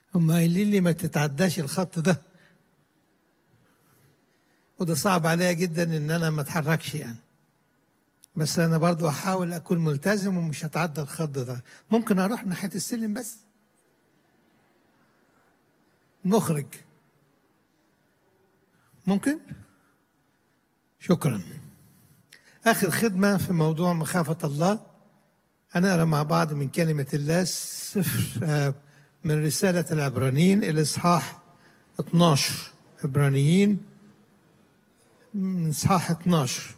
هم قايلين لي ما تتعداش الخط ده وده صعب عليا جدا ان انا ما اتحركش يعني بس انا برضو هحاول اكون ملتزم ومش هتعدى الخط ده ممكن اروح ناحيه السلم بس نخرج ممكن شكرا اخر خدمه في موضوع مخافه الله هنقرا مع بعض من كلمه الله سفر آه، من رساله العبرانيين الاصحاح 12 عبرانيين من اصحاح 12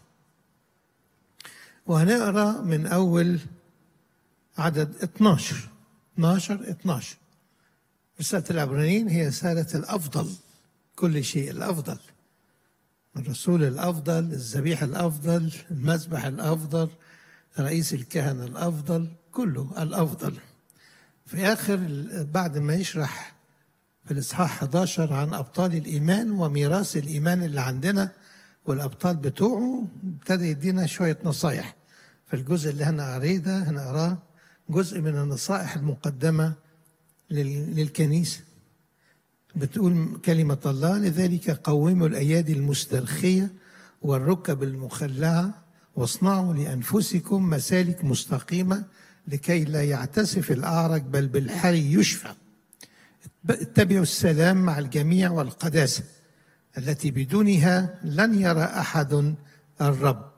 وهنقرا من اول عدد 12 12 12 رسالة العبرانيين هي رسالة الأفضل كل شيء الأفضل الرسول الأفضل الذبيح الأفضل المذبح الأفضل رئيس الكهنة الأفضل كله الأفضل في آخر بعد ما يشرح في الإصحاح 11 عن أبطال الإيمان وميراث الإيمان اللي عندنا والأبطال بتوعه ابتدى يدينا شوية نصايح في الجزء اللي هنقريه ده هنقراه جزء من النصائح المقدمة لل- للكنيسة بتقول كلمة الله لذلك قوموا الأيادي المسترخية والركب المخلعة واصنعوا لأنفسكم مسالك مستقيمة لكي لا يعتسف الأعرج بل بالحري يشفى اتبعوا السلام مع الجميع والقداسة التي بدونها لن يرى أحد الرب